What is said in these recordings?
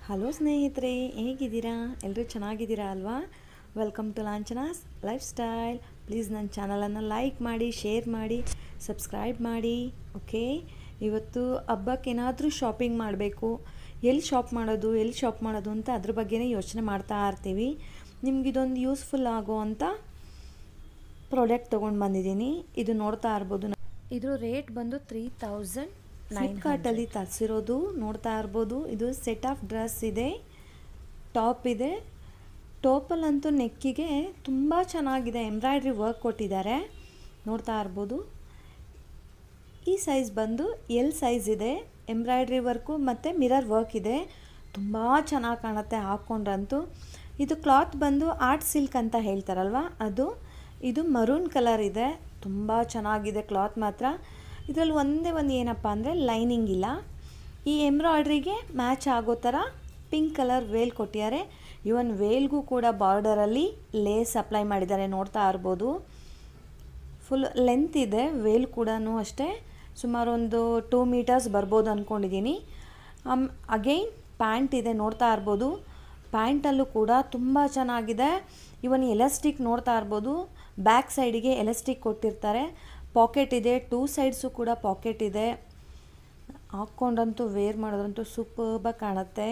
hello ಸ್ನೇಹಿತರೆ ಹೇಗಿದ್ದೀರಾ ಎಲ್ಲರೂ ಚೆನ್ನಾಗಿದ್ದೀರಾ ಅಲ್ವಾ welcome to Lanchana's life style please ನನ್ನ ಚಾನಲನ್ನು ಲೈಕ್ ಮಾಡಿ ಶೇರ್ ಮಾಡಿ ಸಬ್ಸ್ಕ್ರೈಬ್ ಮಾಡಿ ಓಕೆ ಇವತ್ತು ಹಬ್ಬಕ್ಕೆ ಏನಾದರೂ ಶಾಪಿಂಗ್ ಮಾಡಬೇಕು ಎಲ್ಲಿ ಶಾಪ್ ಮಾಡೋದು ಎಲ್ಲಿ ಶಾಪ್ ಮಾಡೋದು ಅಂತ ಅದ್ರ ಬಗ್ಗೆನೇ ಯೋಚನೆ ಮಾಡ್ತಾ ಇರ್ತೀವಿ ನಿಮ್ಗಿದೊಂದು ಯೂಸ್ಫುಲ್ ಆಗೋ ಅಂತ ಪ್ರಾಡಕ್ಟ್ ತೊಗೊಂಡು ಬಂದಿದ್ದೀನಿ ಇದು ನೋಡ್ತಾ ಇರ್ಬೋದು ಇದ್ರ ರೇಟ್ ಬಂದು ತ್ರೀ ತೌಸಂಡ್ ಫ್ಲಿಪ್ಕಾರ್ಟಲ್ಲಿ ತರಿಸಿರೋದು ನೋಡ್ತಾ ಇರ್ಬೋದು ಇದು ಸೆಟ್ ಆಫ್ ಡ್ರೆಸ್ ಇದೆ ಟಾಪ್ ಇದೆ ಟಾಪಲ್ಲಂತೂ ನೆಕ್ಕಿಗೆ ತುಂಬ ಚೆನ್ನಾಗಿದೆ ಎಂಬ್ರಾಯ್ಡ್ರಿ ವರ್ಕ್ ಕೊಟ್ಟಿದ್ದಾರೆ ನೋಡ್ತಾ ಇರ್ಬೋದು ಈ ಸೈಜ್ ಬಂದು ಎಲ್ ಸೈಜ್ ಇದೆ ಎಂಬ್ರಾಯ್ಡ್ರಿ ವರ್ಕು ಮತ್ತು ಮಿರರ್ ವರ್ಕ್ ಇದೆ ತುಂಬ ಚೆನ್ನಾಗಿ ಕಾಣುತ್ತೆ ಹಾಕ್ಕೊಂಡ್ರಂತೂ ಇದು ಕ್ಲಾತ್ ಬಂದು ಆರ್ಟ್ ಸಿಲ್ಕ್ ಅಂತ ಹೇಳ್ತಾರಲ್ವ ಅದು ಇದು ಮರೂನ್ ಕಲರ್ ಇದೆ ತುಂಬ ಚೆನ್ನಾಗಿದೆ ಕ್ಲಾತ್ ಮಾತ್ರ ಇದರಲ್ಲಿ ಒಂದೇ ಒಂದು ಏನಪ್ಪ ಅಂದರೆ ಲೈನಿಂಗ್ ಇಲ್ಲ ಈ ಎಂಬ್ರಾಯ್ಡ್ರಿಗೆ ಮ್ಯಾಚ್ ಆಗೋ ಥರ ಪಿಂಕ್ ಕಲರ್ ವೇಲ್ ಕೊಟ್ಟಿದ್ದಾರೆ ಇವನ್ ವೇಲ್ಗೂ ಕೂಡ ಬಾರ್ಡರಲ್ಲಿ ಲೇಸ್ ಅಪ್ಲೈ ಮಾಡಿದ್ದಾರೆ ನೋಡ್ತಾ ಇರ್ಬೋದು ಫುಲ್ ಲೆಂತ್ ಇದೆ ವೇಲ್ ಕೂಡ ಅಷ್ಟೇ ಸುಮಾರು ಒಂದು ಟೂ ಮೀಟರ್ಸ್ ಬರ್ಬೋದು ಅಂದ್ಕೊಂಡಿದ್ದೀನಿ ಅಗೈನ್ ಪ್ಯಾಂಟ್ ಇದೆ ನೋಡ್ತಾ ಇರ್ಬೋದು ಪ್ಯಾಂಟಲ್ಲೂ ಕೂಡ ತುಂಬ ಚೆನ್ನಾಗಿದೆ ಇವನ್ ಎಲಾಸ್ಟಿಕ್ ನೋಡ್ತಾ ಇರ್ಬೋದು ಬ್ಯಾಕ್ ಸೈಡಿಗೆ ಎಲಾಸ್ಟಿಕ್ ಕೊಟ್ಟಿರ್ತಾರೆ ಪಾಕೆಟ್ ಇದೆ ಟೂ ಸೈಡ್ಸು ಕೂಡ ಪಾಕೆಟ್ ಇದೆ ಹಾಕ್ಕೊಂಡ್ರಂತೂ ವೇರ್ ಮಾಡೋದಂತೂ ಸೂಪರ್ಬಾಗಿ ಕಾಣುತ್ತೆ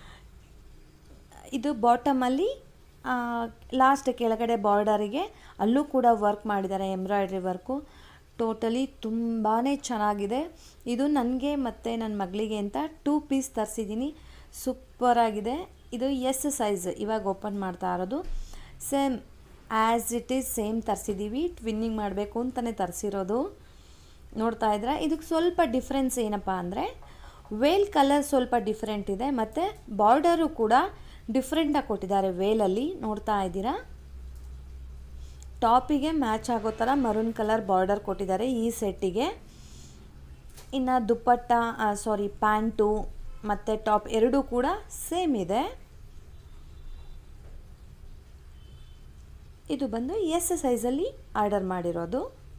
ಇದು ಬಾಟಮಲ್ಲಿ ಲಾಸ್ಟ್ ಕೆಳಗಡೆ ಬಾರ್ಡರಿಗೆ ಅಲ್ಲೂ ಕೂಡ ವರ್ಕ್ ಮಾಡಿದ್ದಾರೆ ಎಂಬ್ರಾಯ್ಡ್ರಿ ವರ್ಕು ಟೋಟಲಿ ತುಂಬಾ ಚೆನ್ನಾಗಿದೆ ಇದು ನನಗೆ ಮತ್ತು ನನ್ನ ಮಗಳಿಗೆ ಅಂತ ಟೂ ಪೀಸ್ ತರಿಸಿದ್ದೀನಿ ಸೂಪರಾಗಿದೆ ಇದು ಎಸ್ ಸೈಜ್ ಇವಾಗ ಓಪನ್ ಮಾಡ್ತಾ ಇರೋದು same as it is same ತರಿಸಿದ್ದೀವಿ ಟ್ವಿನ್ನಿಂಗ್ ಮಾಡಬೇಕು ಅಂತಲೇ ತರಿಸಿರೋದು ನೋಡ್ತಾ ಇದ್ರೆ ಇದಕ್ಕೆ ಸ್ವಲ್ಪ ಡಿಫ್ರೆನ್ಸ್ ಏನಪ್ಪ ಅಂದರೆ ವೇಲ್ ಕಲರ್ ಸ್ವಲ್ಪ ಡಿಫ್ರೆಂಟ್ ಇದೆ ಮತ್ತು ಬಾರ್ಡರು ಕೂಡ ಡಿಫ್ರೆಂಟಾಗಿ ಕೊಟ್ಟಿದ್ದಾರೆ ವೇಲಲ್ಲಿ ನೋಡ್ತಾ ಇದ್ದೀರಾ ಟಾಪಿಗೆ ಮ್ಯಾಚ್ ಆಗೋ ಥರ ಮರೂನ್ ಕಲರ್ ಬಾರ್ಡರ್ ಕೊಟ್ಟಿದ್ದಾರೆ ಈ ಸೆಟ್ಟಿಗೆ ಇನ್ನು ದುಪ್ಪಟ್ಟ ಸಾರಿ ಪ್ಯಾಂಟು ಮತ್ತು ಟಾಪ್ ಎರಡೂ ಕೂಡ ಸೇಮ್ ಇದೆ ಇದು ಬಂದು ಎಸ್ ಸೈಜಲ್ಲಿ ಆರ್ಡರ್ ಮಾಡಿರೋದು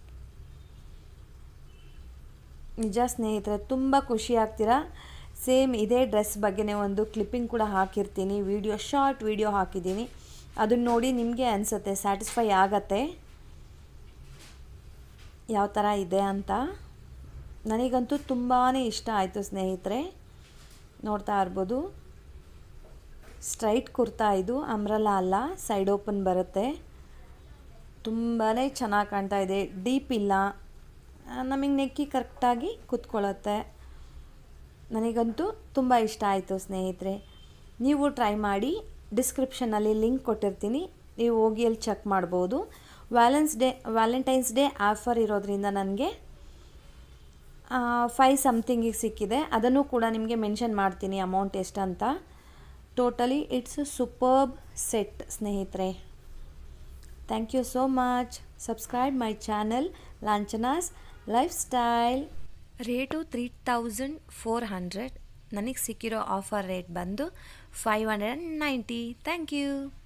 ನಿಜ ಸ್ನೇಹಿತರೆ ತುಂಬ ಖುಷಿ ಆಗ್ತೀರಾ ಸೇಮ್ ಇದೇ ಡ್ರೆಸ್ ಬಗ್ಗೆನೇ ಒಂದು ಕ್ಲಿಪ್ಪಿಂಗ್ ಕೂಡ ಹಾಕಿರ್ತೀನಿ ವಿಡಿಯೋ ಶಾರ್ಟ್ ವಿಡಿಯೋ ಹಾಕಿದ್ದೀನಿ ಅದನ್ನು ನೋಡಿ ನಿಮಗೆ ಅನಿಸುತ್ತೆ ಸ್ಯಾಟಿಸ್ಫೈ ಆಗತ್ತೆ ಯಾವ ಥರ ಇದೆ ಅಂತ ನನಗಂತೂ ತುಂಬಾ ಇಷ್ಟ ಆಯಿತು ಸ್ನೇಹಿತರೆ ನೋಡ್ತಾ ಇರ್ಬೋದು ಸ್ಟ್ರೈಟ್ ಕುರ್ತಾ ಇದು ಅಮ್ರಲ್ಲ ಅಲ್ಲ ಸೈಡ್ ಓಪನ್ ಬರುತ್ತೆ ತುಂಬಾ ಚೆನ್ನಾಗಿ ಕಾಣ್ತಾ ಇದೆ ಡೀಪ್ ಇಲ್ಲ ನಮಗೆ ನೆಕ್ಕಿ ಕರೆಕ್ಟಾಗಿ ಕೂತ್ಕೊಳ್ಳುತ್ತೆ ನನಗಂತೂ ತುಂಬ ಇಷ್ಟ ಆಯಿತು ಸ್ನೇಹಿತರೆ ನೀವು ಟ್ರೈ ಮಾಡಿ ಡಿಸ್ಕ್ರಿಪ್ಷನಲ್ಲಿ ಲಿಂಕ್ ಕೊಟ್ಟಿರ್ತೀನಿ ನೀವು ಹೋಗಿ ಅಲ್ಲಿ ಚೆಕ್ ಮಾಡ್ಬೋದು Valentine's day Valentine's day offer ಇರೋದ್ರಿಂದ ನನಗೆ ಫೈ ಸಮಥಿಂಗಿಗೆ ಸಿಕ್ಕಿದೆ ಅದನ್ನು ಕೂಡ ನಿಮಗೆ ಮೆನ್ಷನ್ ಮಾಡ್ತೀನಿ ಅಮೌಂಟ್ ಎಷ್ಟಂತ ಟೋಟಲಿ ಇಟ್ಸ್ ಸೂಪರ್ಬ್ ಸೆಟ್ ಸ್ನೇಹಿತರೆ thank you so much subscribe my channel Lanchana's life style rate three thousand four hundred ನನಗೆ ಸಿಕ್ಕಿರೋ ಆಫರ್ ರೇಟ್ ಬಂದು five hundred and ninety thank you